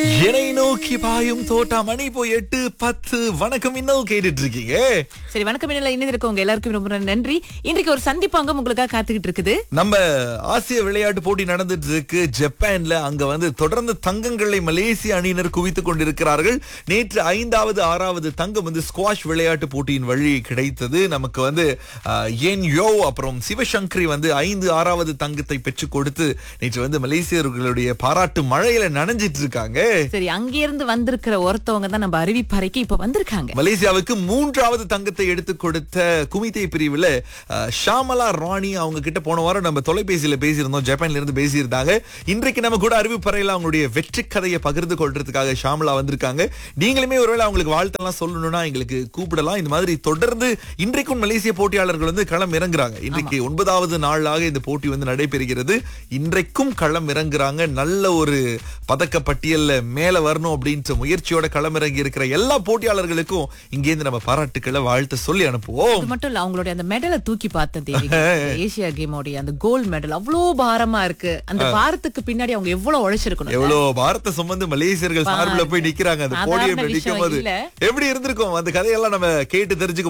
என்னை நோக்கி பாயும் தோட்டா மணி போய் எட்டு பத்து வணக்கம் இன்னும் கேட்டுட்டு இருக்கீங்க சரி வணக்கம் என்ன இணைந்திருக்கவங்க எல்லாருக்கும் ரொம்ப நன்றி இன்றைக்கு ஒரு சந்திப்பாங்க உங்களுக்காக காத்துக்கிட்டு இருக்குது நம்ம ஆசிய விளையாட்டு போட்டி நடந்துட்டு இருக்கு ஜப்பான்ல அங்க வந்து தொடர்ந்து தங்கங்களை மலேசிய அணியினர் குவித்துக் கொண்டிருக்கிறார்கள் நேற்று ஐந்தாவது ஆறாவது தங்கம் வந்து ஸ்குவாஷ் விளையாட்டு போட்டியின் வழி கிடைத்தது நமக்கு வந்து அஹ், ஏன் யோ அப்புறம் சிவசங்கரி வந்து ஐந்து ஆறாவது தங்கத்தை பெற்றுக் கொடுத்து நேற்று வந்து மலேசியர்களுடைய பாராட்டு மழையில நனைஞ்சிட்டு இருக்காங்க சரி அங்கிருந்து வந்திருக்கிற ஒருத்தவங்க தான் நம்ம அறிவிப்பறைக்கு இப்ப வந்திருக்காங்க மலேசியாவுக்கு மூன்றாவது தங்கத்தை எடுத்து கொடுத்த குமிதை பிரிவுல அஹ், ஷாமலா ராணி அவங்க கிட்ட போன வாரம் நம்ம தொலைபேசியில பேசியிருந்தோம் ஜப்பான்ல இருந்து பேசியிருந்தாங்க இன்றைக்கு நம்ம கூட அறிவிப்பறையில அவங்களுடைய வெற்றி கதையை பகிர்ந்து கொள்றதுக்காக ஷாமலா வந்திருக்காங்க நீங்களுமே ஒருவேளை அவங்களுக்கு வாழ்த்தெல்லாம் சொல்லணும்னா எங்களுக்கு கூப்பிடலாம் இந்த மாதிரி தொடர்ந்து இன்றைக்கும் மலேசிய போட்டியாளர்கள் வந்து களம் இறங்குறாங்க இன்றைக்கு ஒன்பதாவது நாளாக இந்த போட்டி வந்து நடைபெறுகிறது இன்றைக்கும் களம் இறங்குறாங்க நல்ல ஒரு பதக்க பட்டியல்ல மேல வரணும் அப்படின்ற முயற்சியோட களம் இறங்கி இருக்கிற எல்லா போட்டியாளர்களுக்கும் இங்கேருந்து நம்ம பாராட்டுக்களை வாழ்த்து சொல்லி அனுப்புவோம் அது மட்டும் இல்ல அவங்களுடைய அந்த மெடலை தூக்கி பார்த்தேன் தேவி ஏசியா கேமோடைய அந்த கோல்ட் மெடல் அவ்வளவு பாரமா இருக்கு அந்த பாரத்துக்கு பின்னாடி அவங்க எவ்வளவு உழைச்சிருக்கணும் எவ்வளவு பாரத சுமந்து மலேசியர்கள் சார்பில் போய் நிக்கிறாங்க அந்த சாதாரண போடியம் விஷயம் நிக்கும் போது இல்ல. எப்படி இருந்திருக்கும் அந்த கதையெல்லாம் நம்ம கேட்டு தெரிஞ்சுக்க